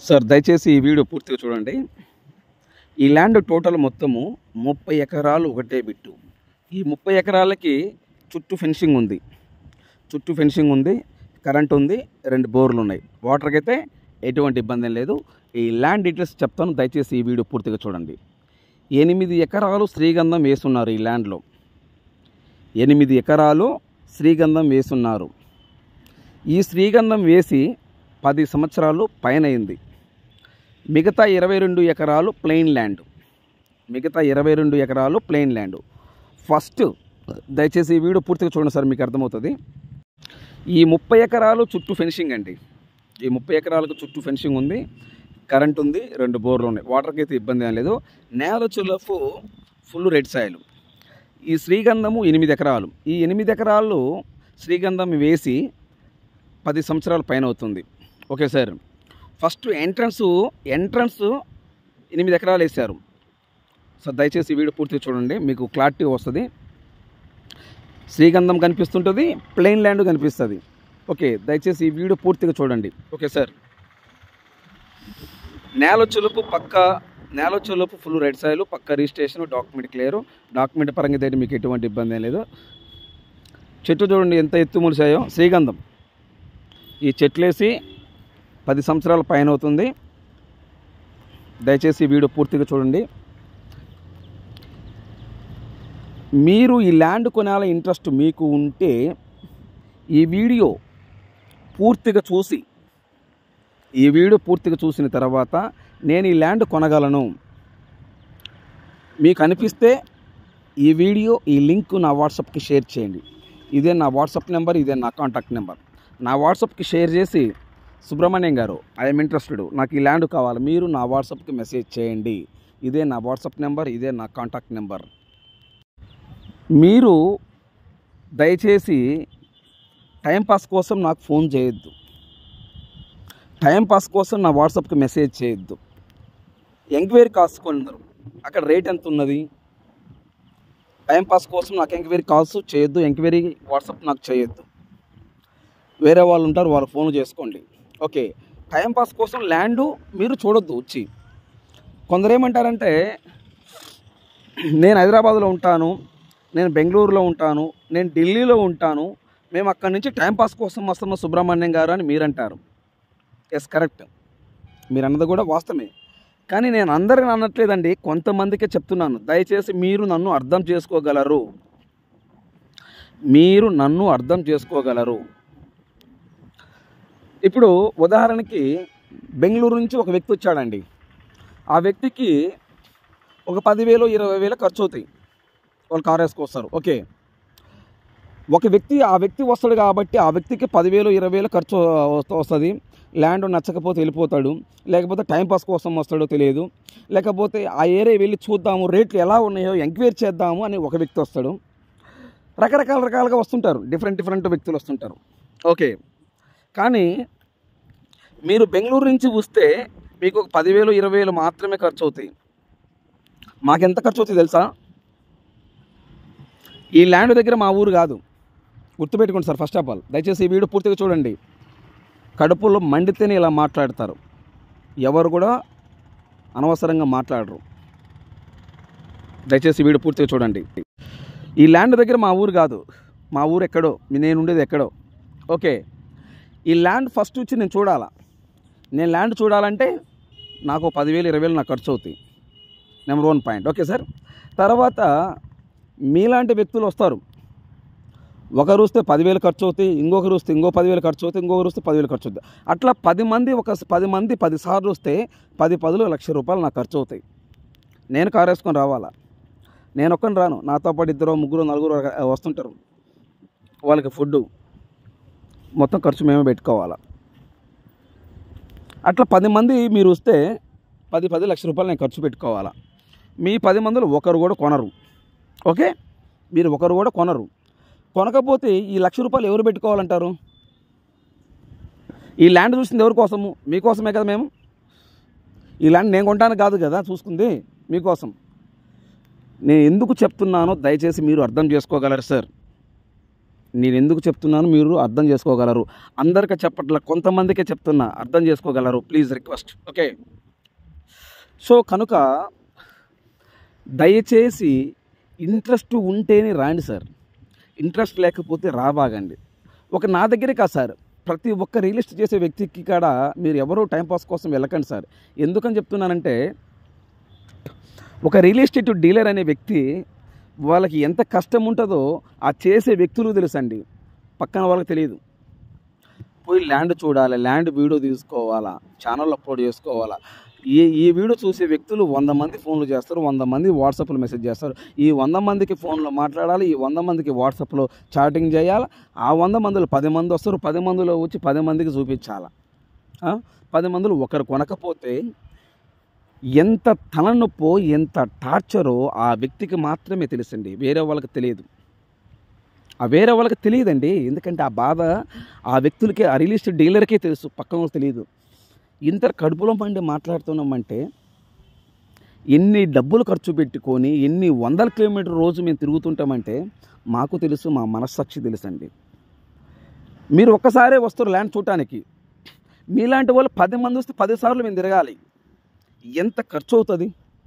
Sir దయచేసి ఈ video పూర్తిగా చూడండి ఈ ల్యాండ్ టోటల్ మొత్తము ముప్పై ఎకరాలు ఒకటే బిట్టు ఈ ముప్పై ఎకరాలకి చుట్టూ ఫెన్సింగ్ ఉంది చుట్టూ ఫెన్సింగ్ ఉంది కరెంట్ ఉంది రెండు బోర్లు ఉన్నాయి వాటర్కి అయితే ఎటువంటి ఇబ్బంది ఏం లేదు ఈ ల్యాండ్ డీటెయిల్స్ చెప్తాను దయచేసి ఈ వీడియో పూర్తిగా చూడండి ఎనిమిది ఎకరాలు శ్రీగంధం వేస్తున్నారు ఈ ల్యాండ్లో ఎనిమిది ఎకరాలు శ్రీగంధం వేస్తున్నారు ఈ శ్రీగంధం వేసి పది సంవత్సరాలు పైన అయింది మిగతా ఇరవై రెండు ఎకరాలు ప్లెయిన్ ల్యాండ్ మిగతా ఇరవై రెండు ఎకరాలు ప్లెయిన్ ల్యాండ్ ఫస్ట్ దయచేసి ఈ వీడియో పూర్తిగా చూడండి సార్ మీకు అర్థమవుతుంది ఈ ముప్పై ఎకరాలు చుట్టూ ఫెన్సింగ్ అండి ఈ ముప్పై ఎకరాలకు చుట్టూ ఫెన్సింగ్ ఉంది కరెంట్ ఉంది రెండు బోర్లు ఉన్నాయి వాటర్కి అయితే ఇబ్బంది ఏం లేదు నేల చులఫు ఫుల్ రెడ్ సాయిల్ ఈ శ్రీగంధము ఎనిమిది ఎకరాలు ఈ ఎనిమిది ఎకరాలు శ్రీగంధం వేసి పది సంవత్సరాల పైన అవుతుంది okay sir first entrance entrance ఎనిమిది ఎకరాలు వేశారు సో దయచేసి ఈ వీడియో పూర్తిగా చూడండి మీకు క్లారిటీ వస్తుంది శ్రీగంధం కనిపిస్తుంటుంది ప్లెయిన్ ల్యాండ్ కనిపిస్తుంది ఓకే దయచేసి ఈ వీడియో పూర్తిగా చూడండి ఓకే సార్ నేల చులుపు పక్క నేల చులుపు ఫుల్ రెడ్ సాయిల్ పక్క రిజిస్ట్రేషన్ డాక్యుమెంట్ క్లియర్ డాక్యుమెంట్ పరంగా అయితే మీకు ఎటువంటి ఇబ్బంది ఏం లేదు చెట్టు చూడండి ఎంత ఎత్తు ములిసాయో శ్రీగంధం ఈ చెట్లేసి పది సంవత్సరాల పైన అవుతుంది దయచేసి ఈ వీడియో పూర్తిగా చూడండి మీరు ఈ ల్యాండ్ కొనాల ఇంట్రెస్ట్ మీకు ఉంటే ఈ వీడియో పూర్తిగా చూసి ఈ వీడియో పూర్తిగా చూసిన తర్వాత నేను ఈ ల్యాండ్ కొనగలను మీకు అనిపిస్తే ఈ వీడియో ఈ లింక్ నా వాట్సాప్కి షేర్ చేయండి ఇదే నా వాట్సాప్ నెంబర్ ఇదే నా కాంటాక్ట్ నెంబర్ నా వాట్సాప్కి షేర్ చేసి సుబ్రహ్మణ్యం గారు ఐఎమ్ ఇంట్రెస్టెడ్ నాకు ఈ ల్యాండ్ కావాలి మీరు నా వాట్సాప్కి మెసేజ్ చేయండి ఇదే నా వాట్సాప్ నెంబర్ ఇదే నా కాంటాక్ట్ నెంబర్ మీరు దయచేసి టైంపాస్ కోసం నాకు ఫోన్ చేయొద్దు టైంపాస్ కోసం నా వాట్సాప్కి మెసేజ్ చేయొద్దు ఎంక్వైరీ కాసుకుందరు అక్కడ రేట్ ఎంత ఉన్నది టైంపాస్ కోసం నాకు ఎంక్వైరీ కాల్స్ చేయొద్దు ఎంక్వైరీ వాట్సాప్ నాకు చేయొద్దు వేరే వాళ్ళు ఉంటారు వాళ్ళు ఫోన్ చేసుకోండి ఓకే టైంపాస్ కోసం ల్యాండ్ మీరు చూడొద్దు వచ్చి కొందరు ఏమంటారంటే నేను హైదరాబాద్లో ఉంటాను నేను బెంగళూరులో ఉంటాను నేను ఢిల్లీలో ఉంటాను మేము అక్కడి నుంచి టైంపాస్ కోసం వస్తున్న సుబ్రహ్మణ్యం గారు అని మీరంటారు ఎస్ కరెక్ట్ మీరు అన్నది కూడా వాస్తవమే కానీ నేను అందరిని అనట్లేదండి కొంతమందికే చెప్తున్నాను దయచేసి మీరు నన్ను అర్థం చేసుకోగలరు మీరు నన్ను అర్థం చేసుకోగలరు ఇప్పుడు ఉదాహరణకి బెంగళూరు నుంచి ఒక వ్యక్తి వచ్చాడండి ఆ వ్యక్తికి ఒక పదివేలు ఇరవై వేలు ఖర్చు అవుతాయి వాళ్ళు కార్ వేసుకొస్తారు ఓకే ఒక వ్యక్తి ఆ వ్యక్తి వస్తాడు కాబట్టి ఆ వ్యక్తికి పదివేలు ఇరవై వేలు ఖర్చు వస్తూ వస్తుంది ల్యాండ్ నచ్చకపోతే వెళ్ళిపోతాడు లేకపోతే టైంపాస్ కోసం వస్తాడో తెలియదు లేకపోతే ఆ ఏరియా వెళ్ళి చూద్దాము రేట్లు ఎలా ఉన్నాయో ఎంక్వైరీ చేద్దాము అని ఒక వ్యక్తి వస్తాడు రకరకాల రకాలుగా వస్తుంటారు డిఫరెంట్ డిఫరెంట్ వ్యక్తులు వస్తుంటారు ఓకే కానీ మీరు బెంగళూరు నుంచి వస్తే మీకు ఒక పదివేలు ఇరవై వేలు మాత్రమే ఖర్చు అవుతాయి మాకెంత ఖర్చు అవుతుంది తెలుసా ఈ ల్యాండ్ దగ్గర మా ఊరు కాదు గుర్తుపెట్టుకోండి సార్ ఫస్ట్ ఆఫ్ ఆల్ దయచేసి ఈ వీడియో పూర్తిగా చూడండి కడుపులో మండితేనే ఇలా మాట్లాడతారు ఎవరు కూడా అనవసరంగా మాట్లాడరు దయచేసి ఈ వీడియో పూర్తిగా చూడండి ఈ ల్యాండ్ దగ్గర మా ఊరు కాదు మా ఊరు ఎక్కడో నేను ఉండేది ఎక్కడో ఓకే ఈ ల్యాండ్ ఫస్ట్ వచ్చి నేను చూడాలా నేను ల్యాండ్ చూడాలంటే నాకు పదివేలు ఇరవై వేలు నాకు ఖర్చు అవుతాయి number one point okay sir తర్వాత మీలాంటి వ్యక్తులు వస్తారు ఒకరు వస్తే పదివేలు ఖర్చు అవుతాయి ఇంకొకరు వస్తే ఇంకో పదివేలు ఖర్చు అవుతాయి ఇంకొకరు వస్తే పదివేలు ఖర్చు అవుతాయి అట్లా పది మంది ఒక పది మంది పది సార్లు వస్తే పది పదులు లక్ష రూపాయలు నాకు ఖర్చు అవుతాయి నేను కారు వేసుకొని రావాలా నేను ఒక్కని రాను నాతో పాటు ఇద్దరు ముగ్గురు నలుగురు వస్తుంటారు వాళ్ళకి ఫుడ్ మొత్తం ఖర్చు మేమే పెట్టుకోవాలా అట్లా పది మంది మీరు వస్తే పది పది లక్ష రూపాయలు నేను ఖర్చు పెట్టుకోవాలా మీ పది మందిలో ఒకరు కూడా కొనరు ఓకే మీరు ఒకరు కూడా కొనరు కొనకపోతే ఈ లక్ష రూపాయలు ఎవరు పెట్టుకోవాలంటారు ఈ ల్యాండ్ చూసింది ఎవరి కోసము మీకోసమే కదా మేము ఈ ల్యాండ్ నేను కొంటాను కాదు కదా చూసుకుంది మీకోసం నేను ఎందుకు చెప్తున్నానో దయచేసి మీరు అర్థం చేసుకోగలరు సార్ నేను ఎందుకు చెప్తున్నాను మీరు అర్థం చేసుకోగలరు అందరికీ చెప్పట్ల కొంతమందికే చెప్తున్నా అర్థం చేసుకోగలరు ప్లీజ్ రిక్వెస్ట్ ఓకే సో కనుక దయచేసి ఇంట్రెస్ట్ ఉంటేనే రాండి సార్ ఇంట్రెస్ట్ లేకపోతే రాబాగండి ఒక నా దగ్గరే కాదు సార్ ప్రతి ఒక్క రియల్ ఎస్టేట్ చేసే వ్యక్తికి కాడ మీరు ఎవరో టైంపాస్ కోసం వెళ్ళకండి సార్ ఎందుకని చెప్తున్నానంటే ఒక రియల్ ఎస్టేట్ డీలర్ అనే వ్యక్తి వాళ్ళకి ఎంత కష్టం ఉంటుందో ఆ చేసే వ్యక్తులు తెలుసండి పక్కన వాళ్ళకి తెలియదు పోయి ల్యాండ్ చూడాలి ల్యాండ్ వీడియో తీసుకోవాలా ఛానల్ అప్లోడ్ చేసుకోవాలా ఈ ఈ వీడియో చూసే వ్యక్తులు వంద మంది ఫోన్లు చేస్తారు వంద మంది వాట్సాప్లో మెసేజ్ చేస్తారు ఈ వంద మందికి ఫోన్లో మాట్లాడాలి ఈ వంద మందికి వాట్సాప్లో చాటింగ్ చేయాలి ఆ వంద మందిలో పది మంది వస్తారు పది మందిలో వచ్చి పది మందికి చూపించాలి ఆ? పది మందిలో ఒకరు కొనకపోతే ఎంత తలనొప్పో ఎంత టార్చరో ఆ వ్యక్తికి మాత్రమే తెలుసండి వేరే వాళ్ళకి తెలియదు ఆ వేరే వాళ్ళకి తెలియదండి ఎందుకంటే ఆ బాధ ఆ వ్యక్తులకి ఆ రియల్ ఎస్టేట్ డీలర్కే తెలుసు పక్కన వాళ్ళకి తెలియదు ఇంత కడుపులో పండి మాట్లాడుతున్నామంటే ఎన్ని డబ్బులు ఖర్చు పెట్టుకొని ఎన్ని వందల కిలోమీటర్ రోజు మేము తిరుగుతుంటామంటే మాకు తెలుసు మా మనస్సాక్షి తెలుసండి మీరు ఒక్కసారే వస్తారు ల్యాండ్ చూడటానికి మీలాంటి వాళ్ళు పది మంది వస్తే పది సార్లు మేము తిరగాలి ఎంత ఖర్చు అవుతుంది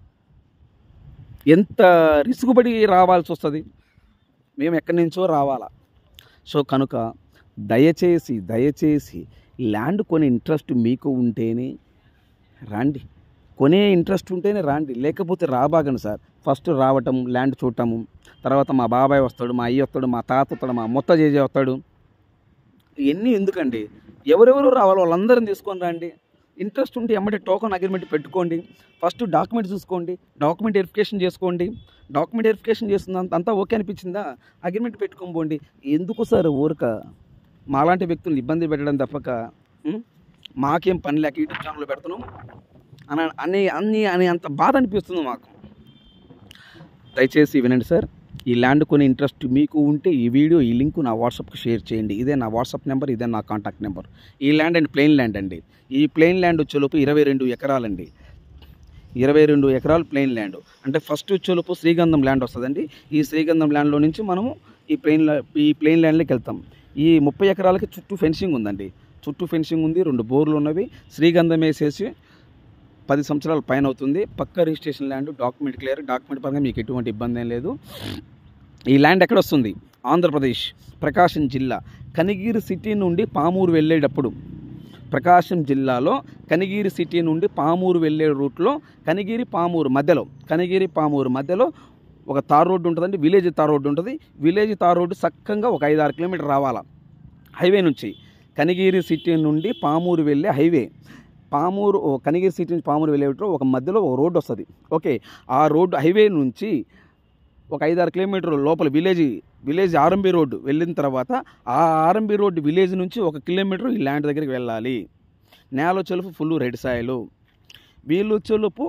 ఎంత రిసుగుబడి రావాల్సి వస్తుంది మేము ఎక్కడి నుంచో రావాలా సో కనుక దయచేసి దయచేసి ల్యాండ్ కొనే ఇంట్రెస్ట్ మీకు ఉంటేనే రండి కొనే ఇంట్రెస్ట్ ఉంటేనే రండి లేకపోతే రాబాగండి సార్ ఫస్ట్ రావటం ల్యాండ్ చూడటము తర్వాత మా బాబాయ్ వస్తాడు మా అయ్య వస్తాడు మా తాత వస్తాడు మా మొత్త జేజే వస్తాడు ఇవన్నీ ఎందుకండి ఎవరెవరు రావాలో వాళ్ళందరిని తీసుకొని రండి ఇంట్రెస్ట్ ఉంటే ఎమ్మటి టోకన్ అగ్రిమెంట్ పెట్టుకోండి ఫస్ట్ డాక్యుమెంట్ చూసుకోండి డాక్యుమెంట్ వెరిఫికేషన్ చేసుకోండి డాక్యుమెంట్ వెరిఫికేషన్ చేస్తున్నంత అంతా ఓకే అనిపించిందా అగ్రిమెంట్ పెట్టుకొని పోండి ఎందుకు సార్ ఊరక మాలాంటి వ్యక్తులను ఇబ్బంది పెట్టడం తప్పక ఉం? మాకేం పని లేక యూట్యూబ్ ఛానల్ పెడుతున్నాం అని అని అన్ని అని అంత బాధ అనిపిస్తుంది మాకు దయచేసి వినండి సార్ ఈ ల్యాండ్ కొని ఇంట్రెస్ట్ మీకు ఉంటే ఈ వీడియో ఈ లింక్ నా వాట్సాప్కి షేర్ చేయండి ఇదే నా వాట్సాప్ నెంబర్ ఇదే నా కాంటాక్ట్ నెంబర్ ఈ ల్యాండ్ అండ్ ప్లెయిన్ ల్యాండ్ అండి ఈ ప్లెయిన్ ల్యాండ్ వచ్చేలోపు ఇరవై రెండు ఎకరాలండి ఇరవై రెండు ఎకరాలు ప్లెయిన్ ల్యాండ్ అంటే ఫస్ట్ వచ్చేలోపు శ్రీగంధం ల్యాండ్ వస్తుందండి ఈ శ్రీగంధం ల్యాండ్లో నుంచి మనము ఈ ప్లెయిన్ ఈ ప్లెయిన్ ల్యాండ్లోకి వెళ్తాం ఈ ముప్పై ఎకరాలకి చుట్టూ ఫెన్సింగ్ ఉందండి చుట్టూ ఫెన్సింగ్ ఉంది రెండు బోర్లు ఉన్నవి శ్రీగంధం వేసేసి పది సంవత్సరాల పైన అవుతుంది పక్క registration land document clear document పరంగా మీకు ఎటువంటి ఇబ్బంది ఏం లేదు ఈ ల్యాండ్ ఎక్కడ వస్తుంది ఆంధ్రప్రదేశ్ ప్రకాశం జిల్లా కనిగిరి సిటీ నుండి పామూరు వెళ్ళేటప్పుడు ప్రకాశం జిల్లాలో కనిగిరి సిటీ నుండి పామూరు వెళ్ళే రూట్లో కనిగిరి పామూరు మధ్యలో కనిగిరి పామూరు మధ్యలో ఒక తార్ రోడ్డు ఉంటుందండి విలేజ్ తార్ రోడ్డు ఉంటుంది విలేజ్ తార్ రోడ్డు చక్కగా ఒక ఐదు ఆరు కిలోమీటర్ రావాలా హైవే నుంచి కనిగిరి సిటీ నుండి పామూరు వెళ్ళే హైవే పామూరు ఓ కనిగిరి సిటీ నుంచి పామూరు వెళ్ళే రూట్లో ఒక మధ్యలో ఒక రోడ్డు వస్తుంది ఓకే ఆ రోడ్డు హైవే నుంచి ఒక ఐదారు కిలోమీటర్ల లోపల విలేజ్ విలేజ్ ఆర్ఎంబి రోడ్డు వెళ్ళిన తర్వాత ఆ ఆర్ఎంబి రోడ్డు విలేజ్ నుంచి ఒక కిలోమీటర్ ఈ ల్యాండ్ దగ్గరికి వెళ్ళాలి నేల చెలుపు ఫుల్ రెడ్ సాయిలు వీళ్ళు చెలుపు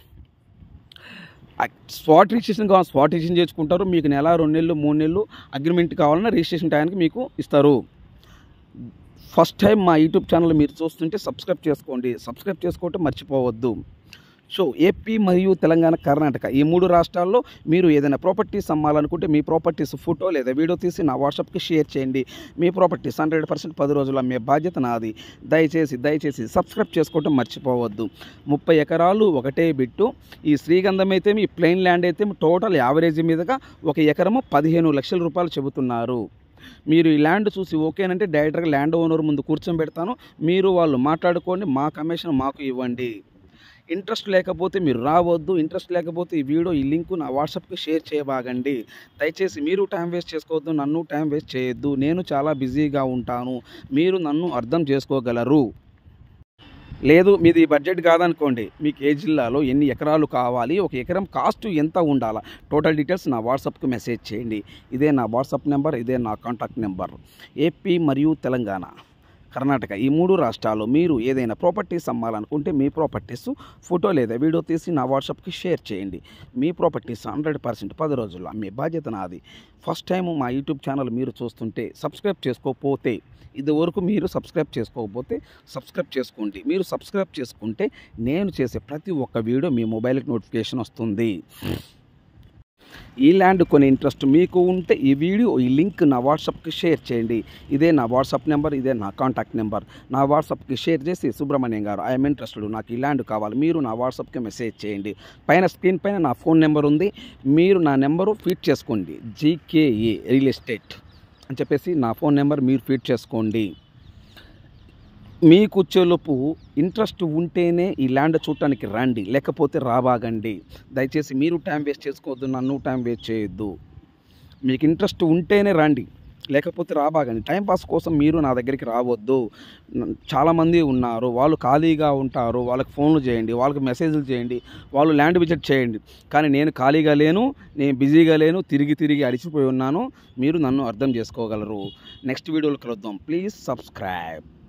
స్పాట్ రిజిస్ట్రేషన్ కావాలి స్పాట్ రిజిస్ట్రేషన్ చేసుకుంటారు మీకు నెల రెండు నెలలు మూడు నెలలు అగ్రిమెంట్ కావాలన్నా రిజిస్ట్రేషన్ టైంకి మీకు ఇస్తారు ఫస్ట్ టైం మా యూట్యూబ్ ఛానల్ మీరు చూస్తుంటే సబ్స్క్రైబ్ చేసుకోండి సబ్స్క్రైబ్ చేసుకోవటం మర్చిపోవద్దు సో ఏపీ మరియు తెలంగాణ కర్ణాటక ఈ మూడు రాష్ట్రాల్లో మీరు ఏదైనా ప్రాపర్టీస్ అమ్మాలనుకుంటే మీ ప్రాపర్టీస్ ఫోటో లేదా వీడియో తీసి నా వాట్సాప్కి షేర్ చేయండి మీ ప్రాపర్టీస్ హండ్రెడ్ పర్సెంట్ పది రోజులు అమ్మే బాధ్యత నాది దయచేసి దయచేసి సబ్స్క్రైబ్ చేసుకోవటం మర్చిపోవద్దు ముప్పై ఎకరాలు ఒకటే బిట్టు ఈ శ్రీగంధం అయితే మీ ప్లెయిన్ ల్యాండ్ అయితే టోటల్ యావరేజ్ మీదుగా ఒక ఎకరము పదిహేను లక్షల రూపాయలు చెబుతున్నారు మీరు ఈ ల్యాండ్ చూసి ఓకేనంటే డైరెక్ట్గా ల్యాండ్ ఓనర్ ముందు కూర్చోబెడతాను మీరు వాళ్ళు మాట్లాడుకోండి మా కమిషన్ మాకు ఇవ్వండి ఇంట్రెస్ట్ లేకపోతే మీరు రావద్దు ఇంట్రెస్ట్ లేకపోతే ఈ వీడియో ఈ లింక్ నా వాట్సాప్కి షేర్ చేయబాగండి దయచేసి మీరు టైం వేస్ట్ చేసుకోవద్దు నన్ను టైం వేస్ట్ చేయొద్దు నేను చాలా బిజీగా ఉంటాను మీరు నన్ను అర్థం చేసుకోగలరు లేదు మీది బడ్జెట్ కాదనుకోండి మీకు ఏ జిల్లాలో ఎన్ని ఎకరాలు కావాలి ఒక ఎకరం కాస్ట్ ఎంత ఉండాలా టోటల్ డీటెయిల్స్ నా వాట్సాప్కి మెసేజ్ చేయండి ఇదే నా వాట్సాప్ నెంబర్ ఇదే నా కాంటాక్ట్ నెంబర్ ఏపీ మరియు తెలంగాణ కర్ణాటక ఈ మూడు రాష్ట్రాల్లో మీరు ఏదైనా ప్రాపర్టీస్ అమ్మాలనుకుంటే మీ ప్రాపర్టీస్ ఫోటో లేదా వీడియో తీసి నా వాట్సాప్కి షేర్ చేయండి మీ ప్రాపర్టీస్ హండ్రెడ్ పర్సెంట్ పది రోజుల్లో అమ్మే బాధ్యత నాది ఫస్ట్ టైం మా యూట్యూబ్ ఛానల్ మీరు చూస్తుంటే సబ్స్క్రైబ్ చేసుకోకపోతే ఇది వరకు మీరు సబ్స్క్రైబ్ చేసుకోకపోతే సబ్స్క్రైబ్ చేసుకోండి మీరు సబ్స్క్రైబ్ చేసుకుంటే నేను చేసే ప్రతి ఒక్క వీడియో మీ మొబైల్కి నోటిఫికేషన్ వస్తుంది ఈ ల్యాండ్ కొని ఇంట్రెస్ట్ మీకు ఉంటే ఈ వీడియో ఈ లింక్ నా వాట్సాప్కి షేర్ చేయండి ఇదే నా వాట్సాప్ నెంబర్ ఇదే నా కాంటాక్ట్ నెంబర్ నా వాట్సాప్కి షేర్ చేసి సుబ్రహ్మణ్యం గారు ఐఎమ్ ఇంట్రెస్టెడ్ నాకు ఈ ల్యాండ్ కావాలి మీరు నా వాట్సాప్కి మెసేజ్ చేయండి పైన స్క్రీన్ పైన నా ఫోన్ నెంబర్ ఉంది మీరు నా నెంబరు ఫీడ్ చేసుకోండి జీకేఏ రియల్ ఎస్టేట్ అని చెప్పేసి నా ఫోన్ నెంబర్ మీరు ఫీడ్ చేసుకోండి మీకు వచ్చేలోపు ఇంట్రెస్ట్ ఉంటేనే ఈ ల్యాండ్ చూడటానికి రండి లేకపోతే రాబాగండి దయచేసి మీరు టైం వేస్ట్ చేసుకోవద్దు నన్ను టైం వేస్ట్ చేయొద్దు మీకు ఇంట్రెస్ట్ ఉంటేనే రండి లేకపోతే రాబాగండి టైం పాస్ కోసం మీరు నా దగ్గరికి రావద్దు న- చాలామంది ఉన్నారు వాళ్ళు ఖాళీగా ఉంటారు వాళ్ళకి ఫోన్లు చేయండి వాళ్ళకి మెసేజ్లు చేయండి వాళ్ళు ల్యాండ్ విజిట్ చేయండి కానీ నేను ఖాళీగా లేను నేను బిజీగా లేను తిరిగి తిరిగి అడిచిపోయి ఉన్నాను మీరు నన్ను అర్థం చేసుకోగలరు నెక్స్ట్ వీడియోలో కలుద్దాం ప్లీజ్ సబ్స్క్రైబ్